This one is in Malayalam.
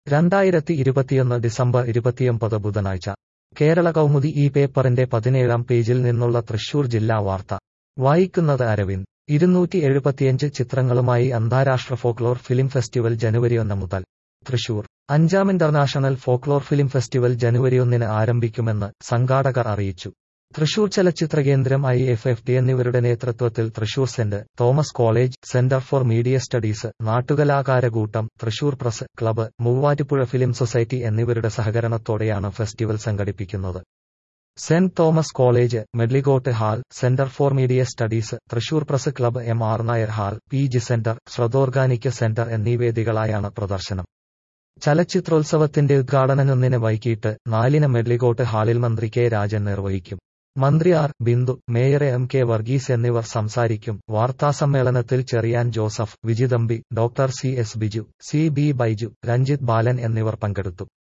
രണ്ടായിരത്തി ഇരുപത്തിയൊന്ന് ഡിസംബർ ഇരുപത്തിയൊമ്പത് ബുധനാഴ്ച കേരള കൗമുദി ഈ പേപ്പറിന്റെ പതിനേഴാം പേജിൽ നിന്നുള്ള തൃശൂർ ജില്ലാ വാർത്ത വായിക്കുന്നത് അരവിന്ദ് ഇരുന്നൂറ്റി എഴുപത്തിയഞ്ച് ചിത്രങ്ങളുമായി അന്താരാഷ്ട്ര ഫോക്ലോർ ഫിലിം ഫെസ്റ്റിവൽ ജനുവരി ഒന്ന് മുതൽ തൃശൂർ അഞ്ചാം ഇന്റർനാഷണൽ ഫോക്ലോർ ഫിലിം ഫെസ്റ്റിവൽ ജനുവരി ഒന്നിന് ആരംഭിക്കുമെന്ന് സംഘാടകർ അറിയിച്ചു തൃശൂർ ചലച്ചിത്ര കേന്ദ്രം ഐ എഫ് എഫ് ടി എന്നിവരുടെ നേതൃത്വത്തിൽ Thrissur Saint Thomas college centre for media studies നാട്ടുകലാകാരകൂട്ടം Thrissur press club Muvattupuzha film society എന്നിവരുടെ സഹകരണത്തോടെയാണ് ഫെസ്റ്റിവൽ സംഘടിപ്പിക്കുന്നത് Saint Thomas college Medlycott hall centre for media studies Thrissur press club M R Nair hall P G centre ശ്രദ്ധോർഗാനിക് സെന്റർ എന്നീ വേദികളായാണ് പ്രദർശനം ചലച്ചിത്രോത്സവത്തിന്റെ ഉദ്ഘാടനം ഒന്നിന് വൈകിട്ട് നാലിന് മെഡ്ലിഗോട്ട് ഹാളിൽ മന്ത്രി കെ രാജൻ നിർവഹിക്കും മന്ത്രി R Bindu mayor M K Varghese എന്നിവർ സംസാരിക്കും വാർത്താസമ്മേളനത്തിൽ Cherian Joseph Vijithampi doctor C S Biju C B Baiju Ranjith Balan എന്നിവർ പങ്കെടുത്തു